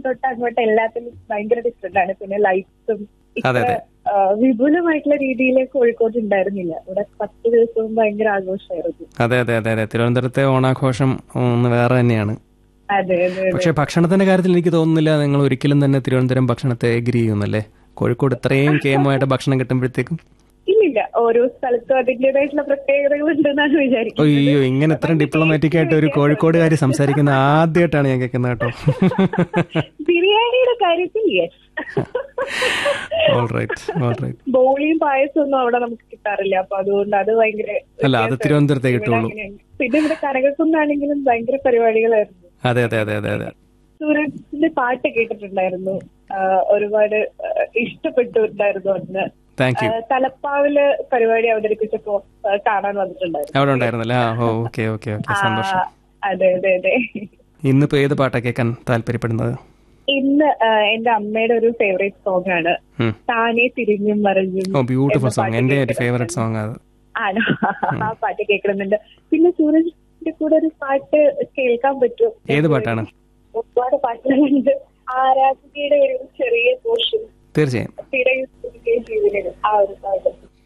തൊട്ട് അങ്ങോട്ട് എല്ലാത്തിലും ഭയങ്കര ഡിഫറെന്റ് ആണ് പിന്നെ ലൈറ്റ്സും അതെ, അതെ. വിപുലമായിട്ടുള്ള രീതിയിൽ കോഴിക്കോട് ഉണ്ടായിരുന്നില്ല ഇവിടെ പത്ത് ദിവസവും ഭയങ്കര ആഘോഷമായിരുന്നു അതെ അതെ അതെ അതെ തിരുവനന്തപുരത്തെ ഓണാഘോഷം ഒന്ന് വേറെ തന്നെയാണ് അതെ അതെ പക്ഷെ ഭക്ഷണത്തിന്റെ കാര്യത്തിൽ എനിക്ക് തോന്നുന്നില്ല നിങ്ങൾ ഒരിക്കലും തന്നെ തിരുവനന്തപുരം ഭക്ഷണത്തെ എഗ്രി ചെയ്യുന്നല്ലേ കോഴിക്കോട് ഇത്രയും കേമമായിട്ട് ഭക്ഷണം കിട്ടുമ്പോഴത്തേക്കും ഇല്ലില്ല ഓരോ സ്ഥലത്തും അതിന്റേതായിട്ടുള്ള പ്രത്യേകതകൾ ഉണ്ടെന്നാണ് വിചാരിക്കുന്നത് അയ്യോ ഇങ്ങനെ ഇത്രയും ഡിപ്ലോമാറ്റിക് ആയിട്ട് ഒരു കോഴിക്കോടുകാരി സംസാരിക്കുന്ന ആദ്യമായിട്ടാണ് ഞാൻ കേൾക്കുന്നത് കേട്ടോ ബിരിയാണിയുടെ കാര്യത്തിൽ yes all right all right ബോളിയും പായസം ഒന്നും അവിടെ നമുക്ക് കിട്ടാറില്ല അപ്പൊ അതുകൊണ്ട് അത് ഭയങ്കര അല്ല അത് തിരുവനന്തപുരത്തേ ഇവിടെ കിട്ടുള്ളൂ അങ്ങനെയാണ്. പിന്നെ ഇവിടെ കനകക്കുന്നാണെങ്കിലും ഭയങ്കര പരിപാടികളായിരുന്നു അതെ അതെ അതെ അതെ അതെ സൂരജിന്റെ പാട്ട് കേട്ടിട്ടുണ്ടായിരുന്നു ആ, ഒരുപാട് ആ, ഇഷ്ടപ്പെട്ടിട്ടുണ്ടായിരുന്നു അന്ന് താങ്ക് ആ, യു തലപ്പാവില് പരിപാടി അവതരിപ്പിച്ചപ്പോ ആ, കാണാൻ വന്നിട്ടുണ്ടായിരുന്നു അവിടെ ഉണ്ടായിരുന്നല്ലേ ആ ഓ ഓക്കെ ഓക്കെ ഓക്കെ സന്തോഷം ആ, അതെ അതെ അതെ ഇന്നിപ്പോ ഏത് പാട്ടാ കേൾക്കാൻ താല്പര്യപ്പെടുന്നത് ഇന്ന് ആ, എന്റെ അമ്മയുടെ ഒരു ഫേവറേറ്റ് സോങ് ആണ് ഉം. താനേ തിരിഞ്ഞും മറിഞ്ഞും ഓ ബ്യൂട്ടിഫുൾ എന്ന സോങ് പാട്ട് എന്റെ ഒരു കേൾക്കണം. ഫേവറേറ്റ് സോങ് അത് ആണോ ആ പാട്ട് കേൾക്കണമെന്നുണ്ട് പിന്നെ സൂരജിന്റെ കൂടെ ഒരു പാട്ട് കേൾക്കാൻ പറ്റും ഏത് പാട്ടാണ് ഒരുപാട് പാട്ടുകളുണ്ട് ആരാധനയുടെ ഒരു ചെറിയ പോർഷൻ തീർച്ചയായും